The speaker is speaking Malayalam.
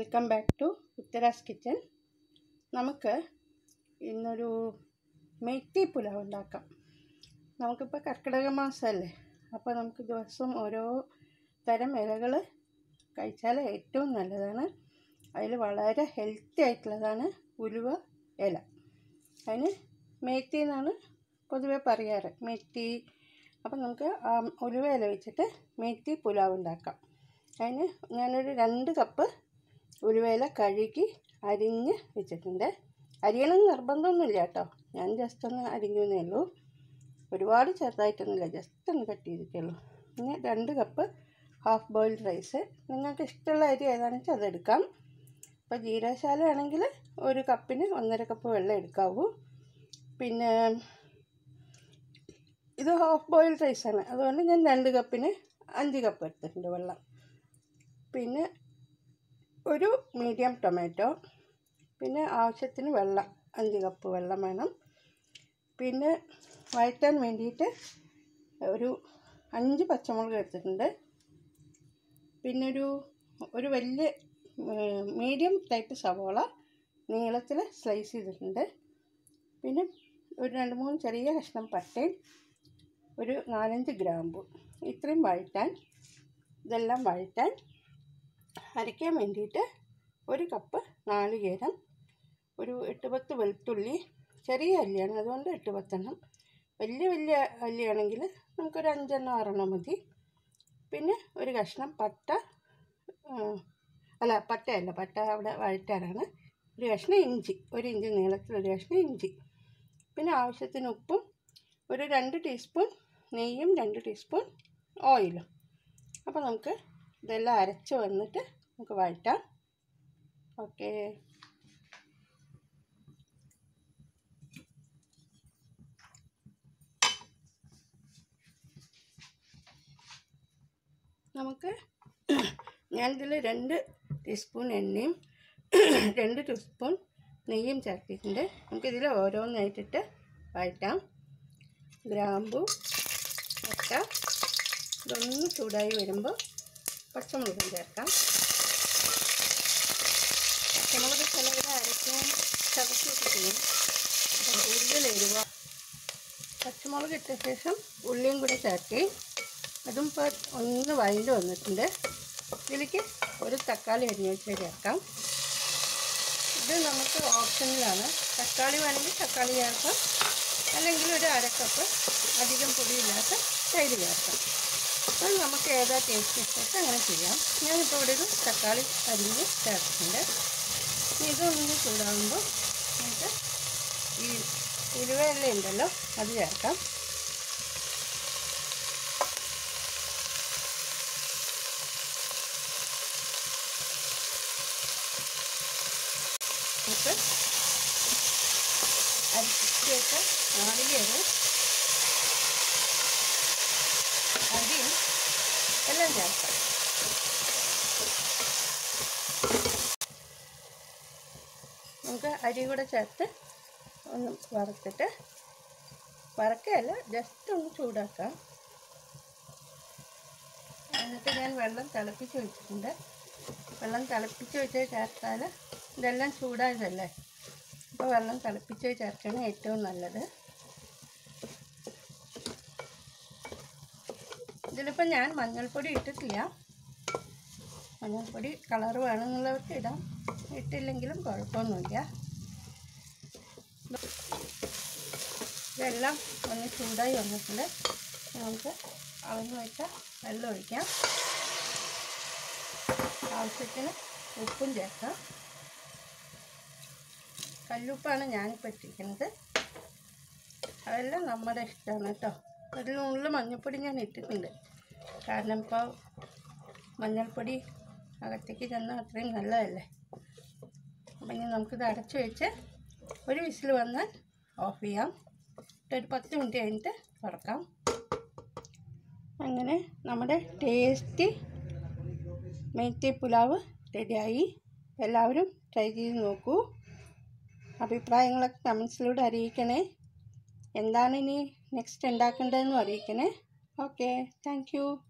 welcome back to Uttara's kitchen നമുക്ക് ഇന്നൊരു മെയ്ത്തി പുലാവ് ഉണ്ടാക്കാം നമുക്കിപ്പോൾ കർക്കിടക മാസമല്ലേ അപ്പോൾ നമുക്ക് ദിവസം ഓരോ തരം ഇലകൾ കഴിച്ചാൽ ഏറ്റവും നല്ലതാണ് അതിൽ വളരെ ഹെൽത്തി ആയിട്ടുള്ളതാണ് ഉലുവ ഇല അതിന് മേത്തി എന്നാണ് പൊതുവെ പറയാറ് മേത്തി അപ്പം നമുക്ക് ആ ഉലുവ ഇല വെച്ചിട്ട് മേത്തി പുലാവ് ഉണ്ടാക്കാം അതിന് ഞാനൊരു രണ്ട് കപ്പ് ഉലുവയില കഴുകി അരിഞ്ഞ് വെച്ചിട്ടുണ്ട് അരിയണമെന്ന് നിർബന്ധമൊന്നുമില്ല കേട്ടോ ഞാൻ ജസ്റ്റ് ഒന്ന് അരിഞ്ഞു എന്നേ ഉള്ളൂ ഒരുപാട് ചെറുതായിട്ടൊന്നുമില്ല ജസ്റ്റ് ഒന്ന് കട്ട് ചെയ്തിട്ടുള്ളൂ പിന്നെ രണ്ട് കപ്പ് ഹാഫ് ബോയിൽഡ് റൈസ് നിങ്ങൾക്ക് ഇഷ്ടമുള്ള അരി ഏതാണെന്ന് വെച്ചാൽ അതെടുക്കാം ഇപ്പോൾ ജീരകശാല ആണെങ്കിൽ ഒരു കപ്പിന് ഒന്നര കപ്പ് വെള്ളം എടുക്കാവൂ പിന്നെ ഇത് ഹാഫ് ബോയിൽഡ് റൈസാണ് അതുകൊണ്ട് ഞാൻ രണ്ട് കപ്പിന് അഞ്ച് കപ്പ് എടുത്തിട്ടുണ്ട് വെള്ളം പിന്നെ ഒരു മീഡിയം ടൊമാറ്റോ പിന്നെ ആവശ്യത്തിന് വെള്ളം അഞ്ച് കപ്പ് വെള്ളം വേണം പിന്നെ വഴറ്റാൻ വേണ്ടിയിട്ട് ഒരു അഞ്ച് പച്ചമുളക് എടുത്തിട്ടുണ്ട് പിന്നെ ഒരു ഒരു വലിയ മീഡിയം ടൈപ്പ് സവോള നീളത്തിൽ സ്ലൈസ് ചെയ്തിട്ടുണ്ട് പിന്നെ ഒരു രണ്ട് മൂന്ന് ചെറിയ കഷ്ണം പട്ടയും ഒരു നാലഞ്ച് ഗ്രാമ്പു ഇത്രയും വഴറ്റാൻ ഇതെല്ലാം വഴറ്റാൻ അരയ്ക്കാൻ വേണ്ടിയിട്ട് ഒരു കപ്പ് നാളികേരം ഒരു എട്ട് പത്ത് വെളുത്തുള്ളി ചെറിയ അല്ലിയാണ് അതുകൊണ്ട് എട്ട് പത്തെണ്ണം വലിയ വലിയ അല്ലിയാണെങ്കിൽ നമുക്കൊരു അഞ്ചെണ്ണം ആറെണ്ണം മതി പിന്നെ ഒരു കഷ്ണം പട്ട അല്ല പട്ടയല്ല പട്ട അവിടെ വഴറ്റാനാണ് ഒരു കഷ്ണം ഇഞ്ചി ഒരു ഇഞ്ചി നീളത്തിൽ ഒരു കഷ്ണം ഇഞ്ചി പിന്നെ ആവശ്യത്തിന് ഉപ്പും ഒരു രണ്ട് ടീസ്പൂൺ നെയ്യും രണ്ട് ടീസ്പൂൺ ഓയിലും അപ്പോൾ നമുക്ക് ഇതെല്ലാം അരച്ച് വന്നിട്ട് നമുക്ക് വഴറ്റാം ഓക്കേ നമുക്ക് ഞാനിതിൽ രണ്ട് ടീസ്പൂൺ എണ്ണയും രണ്ട് ടീസ്പൂൺ നെയ്യും ചേർത്തിട്ടുണ്ട് നമുക്കിതിൽ ഓരോന്നായിട്ടിട്ട് വഴറ്റാം ഗ്രാമ്പു മുട്ട ഇതൊന്ന് ചൂടായി വരുമ്പോൾ പച്ചമുളകും ചേർക്കാം പച്ചമുളക് ചിലവർ അരയ്ക്കാൻ ചതച്ചൊക്കെ ചെയ്യും അപ്പം കൂടുതൽ എരിവ പച്ചമുളക് ഇട്ട ശേഷം ഉള്ളിയും കൂടെ ചേർത്തി അതും ഇപ്പോൾ ഒന്ന് വഴണ്ട് വന്നിട്ടുണ്ട് ഇതിലേക്ക് ഒരു തക്കാളി അരിഞ്ഞ് വെച്ച് ചേർക്കാം ഇത് നമുക്ക് ഓപ്ഷനിലാണ് തക്കാളി വേണമെങ്കിൽ തക്കാളി ചേർക്കാം അല്ലെങ്കിൽ ഒരു അരക്കപ്പ് അധികം പൊടിയില്ലാത്ത തൈര് ചേർക്കാം അത് നമുക്ക് ഏതാ ടേസ്റ്റ് ഇഷ്ടത്തെ അങ്ങനെ ചെയ്യാം ഞാനിപ്പോൾ ഇവിടെ ഒരു തക്കാളി അരിഞ്ഞ് ചേർത്തിട്ടുണ്ട് ഇതൊന്ന് ചൂടാകുമ്പോൾ നമുക്ക് ഈ ഉലുവയെല്ലാം ഉണ്ടല്ലോ അത് ചേർക്കാം നമുക്ക് അരിച്ച് വെച്ച നാളികേരം അരിയും എല്ലാം ചേർക്കാം നമുക്ക് അരി കൂടെ ചേർത്ത് ഒന്ന് വറുത്തിട്ട് വറക്കുകയല്ല ജസ്റ്റ് ഒന്ന് ചൂടാക്കാം എന്നിട്ട് ഞാൻ വെള്ളം തിളപ്പിച്ച് വെച്ചിട്ടുണ്ട് വെള്ളം തിളപ്പിച്ച് വെച്ച് ചേർത്താൽ ഇതെല്ലാം ചൂടായതല്ലേ അപ്പോൾ വെള്ളം തിളപ്പിച്ച് ചേർക്കണം ഏറ്റവും നല്ലത് ഇതിലിപ്പോൾ ഞാൻ മഞ്ഞൾപ്പൊടി ഇട്ടിട്ടില്ല മഞ്ഞൾപ്പൊടി കളർ വേണമെന്നുള്ളവർക്ക് ഇടാം ഇട്ടില്ലെങ്കിലും കുഴപ്പമൊന്നുമില്ല ഇതെല്ലാം ഒന്ന് ചൂടായി വന്നിട്ടുണ്ട് നമുക്ക് അളന്ന് വെച്ച വെള്ളം ഒഴിക്കാം ആവശ്യത്തിന് ഉപ്പും ചേർക്കാം കല്ലുപ്പാണ് ഞാനിപ്പോൾ ഇട്ടിരിക്കുന്നത് അതെല്ലാം നമ്മുടെ ഇഷ്ടമാണ് കേട്ടോ ഒരു നുള്ളിൽ മഞ്ഞൾപ്പൊടി ഞാൻ ഇട്ടിട്ടുണ്ട് കാരണം ഇപ്പോൾ മഞ്ഞൾപ്പൊടി അകത്തേക്ക് ചെന്നാൽ അത്രയും നല്ലതല്ലേ അപ്പം ഇനി നമുക്കിത് അടച്ചു വെച്ച് ഒരു വിസിൽ വന്നാൽ ഓഫ് ചെയ്യാം ഒരു പത്ത് മിനിറ്റ് കഴിഞ്ഞിട്ട് തുറക്കാം അങ്ങനെ നമ്മുടെ ടേസ്റ്റി മേത്തി പുലാവ് റെഡിയായി എല്ലാവരും ട്രൈ ചെയ്ത് നോക്കൂ അഭിപ്രായങ്ങളൊക്കെ കമൻസിലൂടെ അറിയിക്കണേ എന്താണ് ഇനി നെക്സ്റ്റ് ഉണ്ടാക്കേണ്ടതെന്നും അറിയിക്കണേ ഓക്കെ താങ്ക്